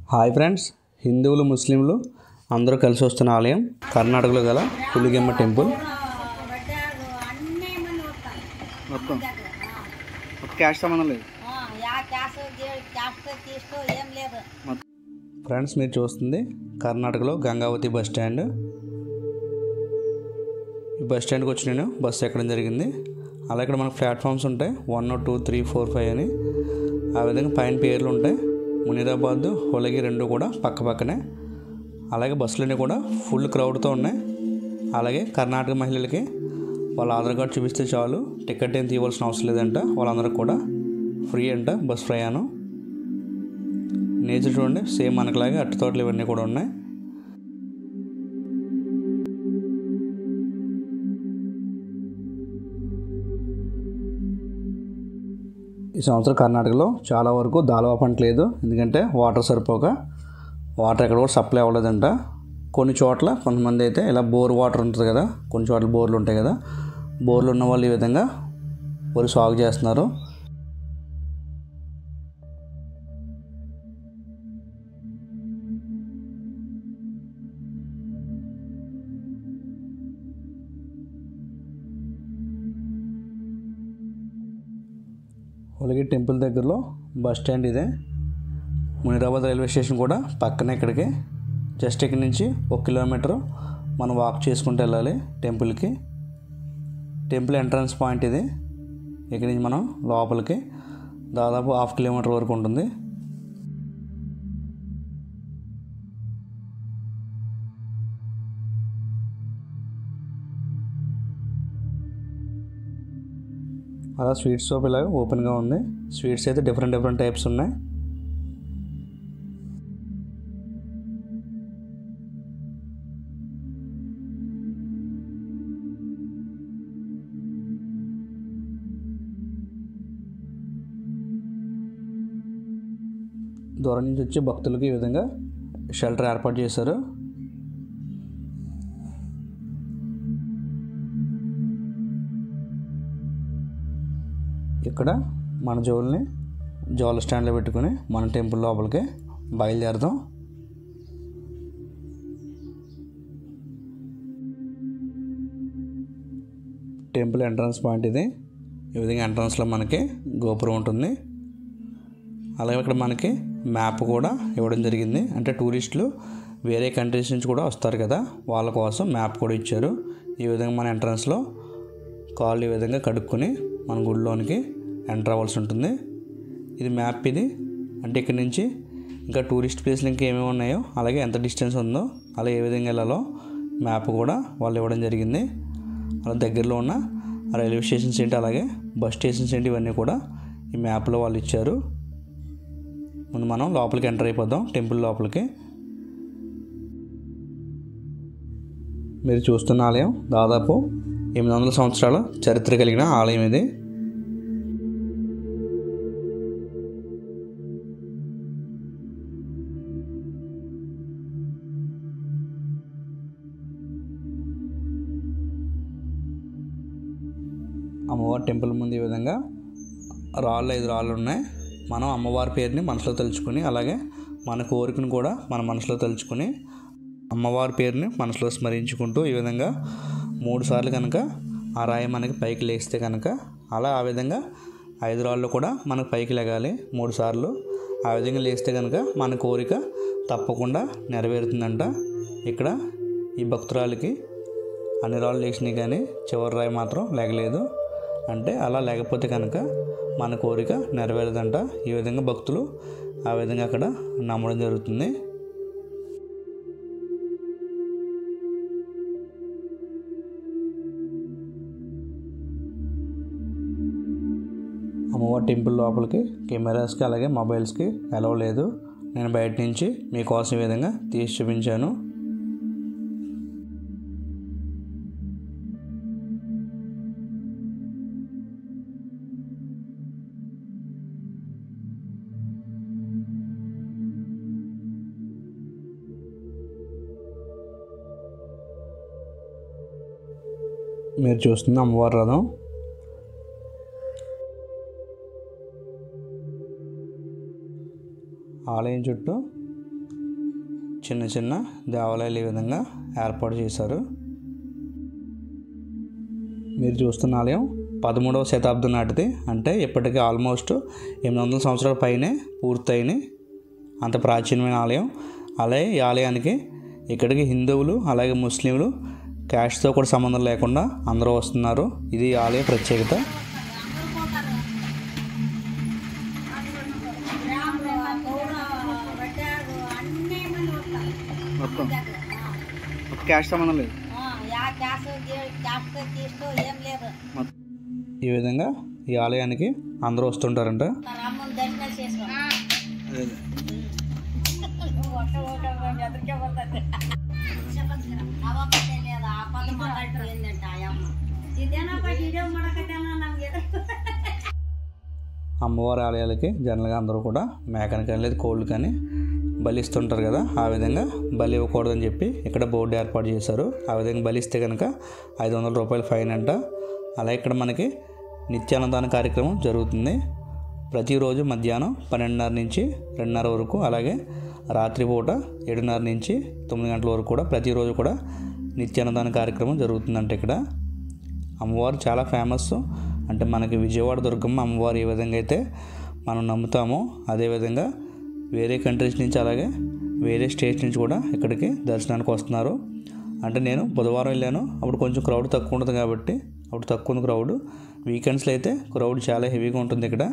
Hi friends హిందువులు ముస్లింలు అందరూ కలిసి వస్తున్న ఆలయం కర్ణాటకలో గల పులిగెమ్మ టెంపుల్ బట్టాలు అన్నీ మంది వస్తారు మొత్తం ఒక క్యాష్ సంబంధం లేదు ఆ, యా క్యాష్ క్యాష్ తీసుకో ఏం లేదు ఫ్రెండ్స్ మీరు చూస్తుంది కర్ణాటకలో గంగావతి బస్ స్టాండ్ ఈ బస్ స్టాండ్కి వచ్చి నేను బస్సు ఎక్కడం జరిగింది అలా ఇక్కడ మనకు ప్లాట్ఫామ్స్ ఉంటాయి one two three four five అని ఆ విధంగా పైన పేర్లు ఉంటాయి మునీరాబాద్ హోలగి రెండు కూడా పక్క పక్కనే అలాగే బస్సులన్నీ కూడా ఫుల్ క్రౌడ్తో ఉన్నాయి అలాగే కర్ణాటక మహిళలకి వాళ్ళ ఆధార్ కార్డు చూపిస్తే చాలు టికెట్ ఏం తీయవలసిన అవసరం లేదంట వాళ్ళందరికీ కూడా ఫ్రీ అంట బస్ ప్రయాణం నేచర్ చూడండి సేమ్ మనకులాగే అట్టు తోటలు ఇవన్నీ కూడా ఉన్నాయి ఈ సంవత్సరం కర్ణాటకలో చాలా వరకు దాల్వా పంట లేదు ఎందుకంటే వాటర్ సరిపోక వాటర్ ఎక్కడ కూడా సప్లై అవ్వలేదంట కొన్ని చోట్ల కొంతమంది అయితే ఇలా బోర్ వాటర్ ఉంటుంది కదా కొన్ని చోట్ల బోర్లు ఉంటాయి కదా బోర్లు ఉన్న వాళ్ళు ఈ విధంగా వరి సాగు చేస్తున్నారు ఒలిగి టెంపుల్ దగ్గరలో బస్ స్టాండ్ ఇదే మునిరాబాద్ రైల్వే స్టేషన్ కూడా పక్కనే ఇక్కడికి జస్ట్ ఇక్కడి నుంచి ఒక కిలోమీటర్ మనం వాక్ చేసుకుంటూ వెళ్ళాలి టెంపుల్కి టెంపుల్ ఎంట్రన్స్ పాయింట్ ఇది ఇక్కడి నుంచి మనం లోపలికి దాదాపు హాఫ్ కిలోమీటర్ వరకు ఉంటుంది అలా స్వీట్ షాప్ ఇలాగ ఓపెన్గా ఉంది స్వీట్స్ అయితే డిఫరెంట్ డిఫరెంట్ టైప్స్ ఉన్నాయి దూరం నుంచి వచ్చే భక్తులకి ఈ విధంగా షెల్టర్ ఏర్పాటు చేశారు ఇక్కడ మన జోల్ని జోల స్టాండ్లో పెట్టుకుని మన టెంపుల్ లోపలికి బయలుదేరదాం టెంపుల్ ఎంట్రన్స్ పాయింట్ ఇది ఈ విధంగా ఎంట్రన్స్లో మనకి గోపురం ఉంటుంది అలాగే ఇక్కడ మనకి మ్యాప్ కూడా ఇవ్వడం జరిగింది అంటే టూరిస్టులు వేరే కంట్రీస్ నుంచి కూడా వస్తారు కదా వాళ్ళ కోసం మ్యాప్ కూడా ఇచ్చారు ఈ విధంగా మన ఎంట్రన్స్లో కాళ్ళు ఈ విధంగా కడుక్కొని మన గుడిలోనికి ఎంటర్ అవ్వాల్సి ఉంటుంది ఇది మ్యాప్ ఇది అంటే ఇక్కడ నుంచి ఇంకా టూరిస్ట్ ప్లేస్లు ఇంకా ఏమేమి ఉన్నాయో అలాగే ఎంత డిస్టెన్స్ ఉందో అలా ఏ విధంగా వెళ్ళాలో మ్యాప్ కూడా వాళ్ళు ఇవ్వడం జరిగింది అలా దగ్గరలో ఉన్న రైల్వే స్టేషన్స్ ఏంటి అలాగే బస్ స్టేషన్స్ ఏంటి ఇవన్నీ కూడా ఈ మ్యాప్లో వాళ్ళు ఇచ్చారు ముందు మనం లోపలికి ఎంటర్ అయిపోదాం టెంపుల్ లోపలికి మీరు చూస్తున్న ఆలయం దాదాపు ఎనిమిది వందల సంవత్సరాల చరిత్ర కలిగిన ఆలయం ఇది అమ్మవారి టెంపుల్ ముందు ఈ విధంగా రాళ్ళు ఐదు రాళ్ళు ఉన్నాయి మనం అమ్మవారి పేరుని మనసులో తలుచుకొని అలాగే మన కోరికను కూడా మన మనసులో తలుచుకొని అమ్మవారి పేరుని మనసులో స్మరించుకుంటూ ఈ విధంగా మూడు సార్లు కనుక ఆ రాయి మనకి పైకి లేస్తే కనుక అలా ఆ విధంగా ఐదు రాళ్ళు కూడా మనకు పైకి లెగాలి మూడు సార్లు ఆ విధంగా లేస్తే కనుక మన కోరిక తప్పకుండా నెరవేరుతుందంట ఇక్కడ ఈ భక్తురాలకి అన్ని రాళ్ళు లేచినాయి కానీ చివరి రాయి మాత్రం లేగలేదు అంటే అలా లేకపోతే కనుక మన కోరిక నెరవేరదంట ఈ విధంగా భక్తులు ఆ విధంగా అక్కడ నమ్మడం జరుగుతుంది అమ్మవారి టెంపుల్ లోపలికి కెమెరాస్కి అలాగే మొబైల్స్కి అలవ్ లేదు నేను బయట నుంచి మీకోసం ఈ విధంగా తీసి చూపించాను మీరు చూస్తుంది అమ్మవారి రథం ఆలయం చుట్టూ చిన్న చిన్న దేవాలయాలు ఈ విధంగా ఏర్పాటు చేశారు మీరు చూస్తున్న ఆలయం పదమూడవ శతాబ్దం నాటిది అంటే ఇప్పటికీ ఆల్మోస్ట్ ఎనిమిది వందల సంవత్సరాల పైనే పూర్తయినాయి అంత ప్రాచీనమైన ఆలయం అలాగే ఈ ఆలయానికి ఇక్కడికి హిందువులు అలాగే ముస్లింలు క్యాస్ట్తో కూడా సంబంధం లేకుండా అందరూ వస్తున్నారు ఇది ఈ ఆలయ ప్రత్యేకత పెట్టాడు అన్నీ మంది వస్తారు మొత్తం దగ్గర ఆ. ఒక క్యాష్ సంబంధం లేదు ఆ, యా క్యాస్ట్ క్యాస్ట్ తీసుకో ఏం లేదు మొత్తం ఈ విధంగా ఈ ఆలయానికి అందరూ వస్తుంటారంట రామ్మని దర్శనం చేసుకో అదే అదే ఒక్క ఒక్క ఎదురుకే పడుతుంది అవపతే లేదా ఆ పద మాట్లాడిపోయిందంట ఆ అమ్మ ఇదేనా పట్టి ఇదే మడకతేనా నಮ್ಗೆ అమ్మవారి ఆలయాలకి జనరల్గా అందరూ కూడా మేకని కానీ లేదా కోళ్ళు కానీ బలి ఇస్తుంటారు కదా ఆ విధంగా బలి ఇవ్వకూడదని చెప్పి ఇక్కడ బోర్డు ఏర్పాటు చేశారు ఆ విధంగా బలి ఇస్తే కనుక ఐదు వందల రూపాయలు ఫైన్ అంట అలాగే ఇక్కడ మనకి నిత్యాన్నదాన కార్యక్రమం జరుగుతుంది ప్రతిరోజు మధ్యాహ్నం పన్నెండున్నర నుంచి రెండున్నర వరకు అలాగే రాత్రిపూట ఏడున్నర నుంచి తొమ్మిది గంటల వరకు కూడా ప్రతిరోజు కూడా నిత్యాన్నదాన కార్యక్రమం జరుగుతుందంట ఇక్కడ అమ్మవారు చాలా ఫేమస్ అంటే మనకి విజయవాడ దుర్గమ్మ అమ్మవారు ఏ విధంగా అయితే మనం నమ్ముతామో అదేవిధంగా వేరే కంట్రీస్ నుంచి అలాగే వేరే స్టేట్స్ నుంచి కూడా ఇక్కడికి దర్శనానికి వస్తున్నారు అంటే నేను బుధవారం వెళ్ళాను అప్పుడు కొంచెం క్రౌడ్ తక్కువ ఉంటుంది కాబట్టి అప్పుడు తక్కువ ఉంది క్రౌడ్ వీకెండ్స్లో అయితే క్రౌడ్ చాలా హెవీగా ఉంటుంది ఇక్కడ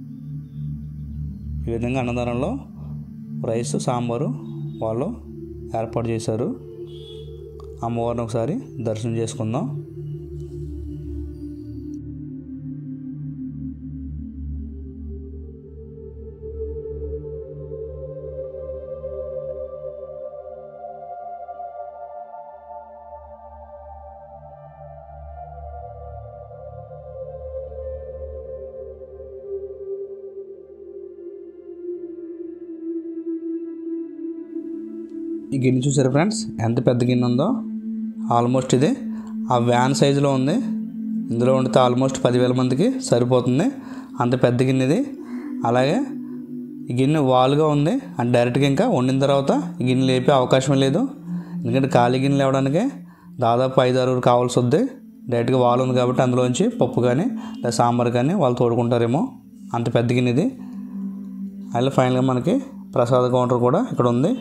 ఈ విధంగా అన్నదానంలో రైస్ సాంబారు వాళ్ళు ఏర్పాటు చేశారు అమ్మవారిని ఒకసారి దర్శనం చేసుకుందాం ఈ గిన్నె చూసారు ఫ్రెండ్స్ ఎంత పెద్ద గిన్నె ఉందో ఆల్మోస్ట్ ఇది ఆ వ్యాన్ సైజులో ఉంది ఇందులో వండితే ఆల్మోస్ట్ పదివేల మందికి సరిపోతుంది అంత పెద్ద గిన్నె ఇది అలాగే ఈ గిన్నె వాల్గా ఉంది అండ్ డైరెక్ట్గా ఇంకా వండిన తర్వాత ఈ గిన్నె లేపే అవకాశం లేదు ఎందుకంటే ఖాళీ గిన్నె లేవడానికి దాదాపు ఐదు ఆరుగురు కావాల్సి వద్ది డైరెక్ట్గా వాల్ ఉంది కాబట్టి అందులోంచి పప్పు కానీ లేదా సాంబార్ కానీ వాళ్ళు తోడుకుంటారేమో అంత పెద్ద గిన్నె ఇది అలా ఫైనల్గా మనకి ప్రసాద కౌంటర్ కూడా ఇక్కడ ఉంది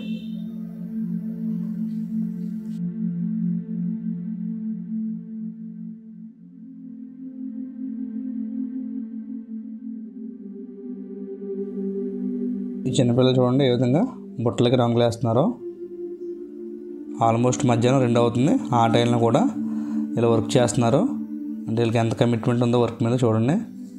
ఈ చిన్నపిల్లలు చూడండి ఏ విధంగా బుట్టలకి రంగులు వేస్తున్నారో ఆల్మోస్ట్ మధ్యాహ్నం రెండు అవుతుంది ఆ టైంలో కూడా ఇలా వర్క్ చేస్తున్నారు అంటే వీళ్ళకి ఎంత కమిట్మెంట్ ఉందో వర్క్ మీద చూడండి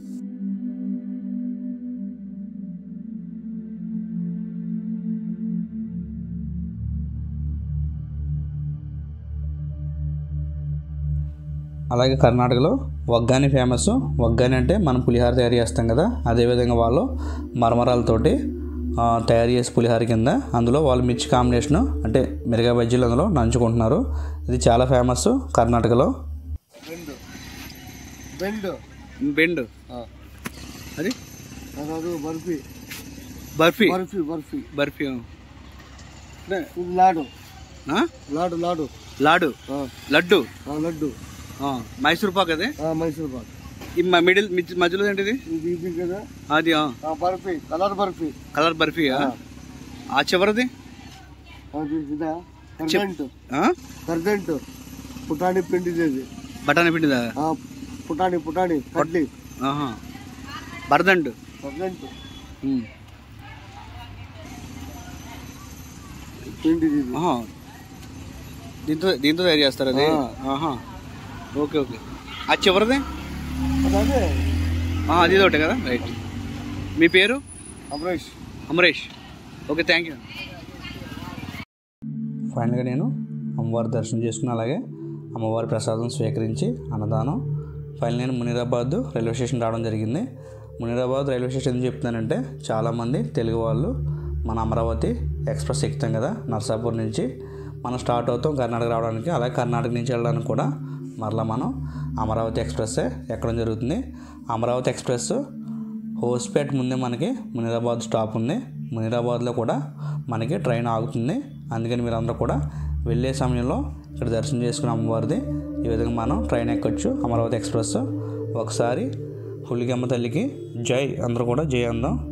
అలాగే కర్ణాటకలో వగ్గాని ఫేమస్ వగ్గాని అంటే మనం పులిహార తయారు చేస్తాం కదా అదేవిధంగా వాళ్ళు మరమరాలతోటి ఆ, తయారు చేసే పులిహార కింద అందులో వాళ్ళు మిర్చి కాంబినేషన్ అంటే మిరగా బజ్జీలు అందులో నంచుకుంటున్నారు ఇది చాలా ఫేమస్ కర్ణాటకలో బెండ్ బెండ్ బెండ్ అది ಅದು ಬರ್ಫಿ బర్ఫీ ಬರ್ಫಿ ಬರ್ಫಿ బర్ఫీ ಇದು ಲಾಡು ಲಾಡು ಲಾಡು లాడు ಹಾಂ లడ్డు ಲಡ್ಡು మైసూర్ పాక్ అదే ಹಾಂ ಮೈಸೂರು ಪಾಕ್ ఈ మిడిల్ మధ్యలో ఏంటిది ಇದು ಇದು కదా అది ಹಾಂ ಬರ್ಫಿ ಕಲರ್ ಬರ್ಫಿ కలర్ బర్ఫీ ఆ చివరిది ಅದು ಇದ ಕರ್ದಂಟು ఆ? ಕರ್ದಂಟು ಪುಟಾಣಿ ಪಿಂಡಿದೆ ಇದು బఠానీ పిండిదా ಹಾಂ ಪುಟಾಣಿ ಪುಟಾಣಿ ಕಡ್ಲಿ ఆహా బరదండు ಕರ್ದಂಟು పిండిది ఇది ఆహా. దీంతో దీంతో తయారు చేస్తారు అది ఆ. ఆహా ఓకే ఓకే ఆ చివరిది అదే ఆ, అది ఒకటే కదా రైట్ మీ పేరు Amaresh Amaresh okay thank you ఫైనల్గా నేను అమ్మవారి దర్శనం చేసుకుని అలాగే అమ్మవారి ప్రసాదం స్వీకరించి అన్నదానం ఫైనల్ నేను మునీరాబాద్ రైల్వే స్టేషన్ రావడం జరిగింది మునీరాబాద్ రైల్వే స్టేషన్ ఎందుకు చెప్తున్నానంటే చాలామంది తెలుగు వాళ్ళు మన అమరావతి ఎక్స్ప్రెస్ ఎక్కుతాం కదా నర్సాపూర్ నుంచి మనం స్టార్ట్ అవుతాం కర్ణాటక రావడానికి అలాగే కర్ణాటక నుంచి వెళ్ళడానికి కూడా మరలా మనం అమరావతి ఎక్స్ప్రెస్సే ఎక్కడం జరుగుతుంది అమరావతి ఎక్స్ప్రెస్ హోస్పేట్ ముందే మనకి మునీరాబాద్ స్టాప్ ఉంది మునీరాబాద్లో కూడా మనకి ట్రైన్ ఆగుతుంది అందుకని మీరు అందరూ కూడా వెళ్ళే సమయంలో ఇక్కడ దర్శనం చేసుకుని అమ్మవారిది ఈ విధంగా మనం ట్రైన్ ఎక్కొచ్చు అమరావతి ఎక్స్ప్రెస్ ఒకసారి హులిగమ్మ తల్లికి జై అందరూ కూడా జై అందాం